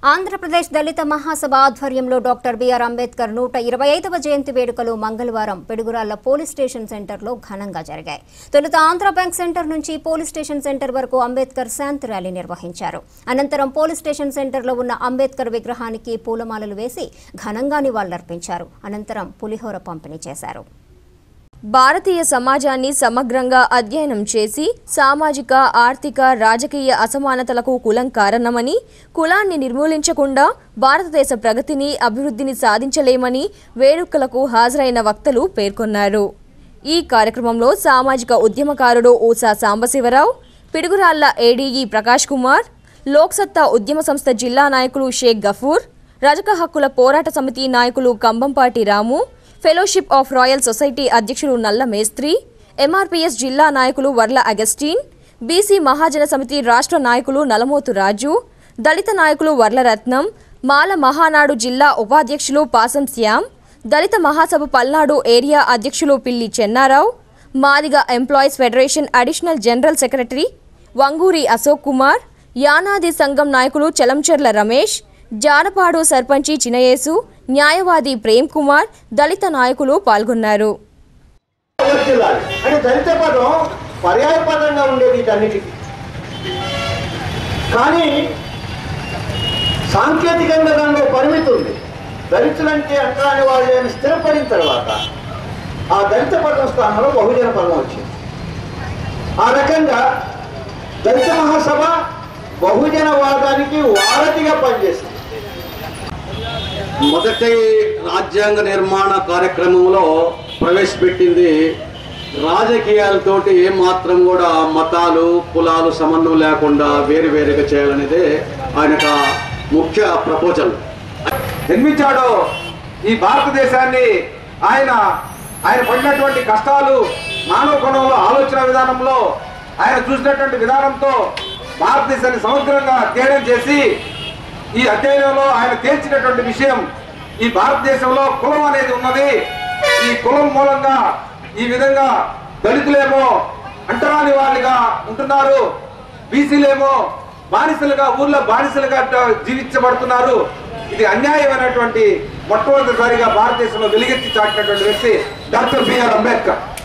ఆంధ్రప్రదేశ్ దళిత మహాసభ ఆధ్వర్యంలో doctor BR Ambedkar నూట ఇరవై ఐదవ జయంతి వేడుకలు మంగళవారం పిడుగురాళ్ల పోలీస్ స్టేషన్ సెంటర్లో ఘనంగా జరిగాయి తొలుత ఆంధ్ర బ్యాంక్ సెంటర్ నుంచి పోలీస్ స్టేషన్ సెంటర్ వరకు అంబేద్కర్ శాంతి ర్యాలీ నిర్వహించారు అనంతరం పోలీస్ స్టేషన్ సెంటర్లో ఉన్న అంబేద్కర్ విగ్రహానికి పూలమాలలు వేసి ఘనంగా నివాళులర్పించారు అనంతరం పులిహోర పంపిణీ చేశారు భారతీయ సమాజాన్ని సమగ్రంగా అధ్యయనం చేసి సామాజిక ఆర్థిక రాజకీయ అసమానతలకు కులం కారణమని కులాన్ని నిర్మూలించకుండా భారతదేశ ప్రగతిని అభివృద్ధిని సాధించలేమని వేడుకలకు హాజరైన వక్తలు పేర్కొన్నారు ఈ కార్యక్రమంలో సామాజిక ఉద్యమకారుడు ఊసా సాంబశివరావు పిడుగురాళ్ల ఏడీఈ ప్రకాష్ కుమార్ లోక్సత్తా ఉద్యమ సంస్థ జిల్లా నాయకులు షేక్ గఫూర్ రజక హక్కుల పోరాట సమితి నాయకులు Kambampati Ramu fellowship of royal society అధ్యక్షులు నల్ల మేస్త్రి ఎంఆర్పీఎస్ జిల్లా నాయకులు వర్ల అగస్టిన్ బీసీ మహాజన సమితి రాష్ట్ర నాయకులు నలమోతు రాజు దళిత నాయకులు వర్లరత్నం మాల మహానాడు జిల్లా ఉపాధ్యక్షులు పాసం శ్యామ్ దళిత మహాసభ పల్నాడు ఏరియా అధ్యక్షులు Pilli Chennarao Madiga employees federation additional general secretary Vanguri Ashok Kumar Yanadi సంఘం నాయకులు చలంచెర్ల రమేష్ జానపాడు సర్పంచి చినయేసు న్యాయవాది ప్రేమ్ కుమార్ దళిత నాయకులు పాల్గొన్నారు వర్ధిల్లాలి అంటే దళిత పదం పర్యాయ పదంగా ఉండేది వీటన్నిటికీ కానీ సాంకేతికంగా దానిలో పరిమితి ఉంది దళితులంటే అంటరాని వాళ్ళు అని స్థిరపడిన తర్వాత ఆ దళిత పదం స్థానంలో బహుజన పదం వచ్చింది ఆ రకంగా దళిత మహాసభ బహుజనవాదానికి వారధిగా పనిచేసింది మొదటి రాజ్యాంగ నిర్మాణ కార్యక్రమంలో ప్రవేశపెట్టింది రాజకీయాలతోటి ఏమాత్రం కూడా మతాలు కులాలు సంబంధం లేకుండా వేరు వేరుగా చేయాలనేదే ఆయన యొక్క ముఖ్య ప్రపోజల్ జన్మించాడో ఈ భారతదేశాన్ని ఆయన ఆయన పడినటువంటి కష్టాలు మానవ కోణంలో ఆలోచన విధానంలో ఆయన చూసినటువంటి విధానంతో భారతదేశాన్ని సమగ్రంగా అధ్యయనం చేసి ఈ అధ్యయనంలో ఆయన తేల్చినటువంటి విషయం ఈ భారతదేశంలో కులం అనేది ఉన్నది ఈ కులం మూలంగా ఈ విధంగా దళితులేమో అంటరాని వాళ్ళుగా ఉంటున్నారు బీసీలేమో బానిసలుగా ఊర్లో బానిసలుగా జీవించబడుతున్నారు ఇది అన్యాయమైనటువంటి మొట్టమొదటిసారిగా భారతదేశంలో వెలుగెత్తి చాటినటువంటి వ్యక్తి డాక్టర్ బిఆర్ అంబేద్కర్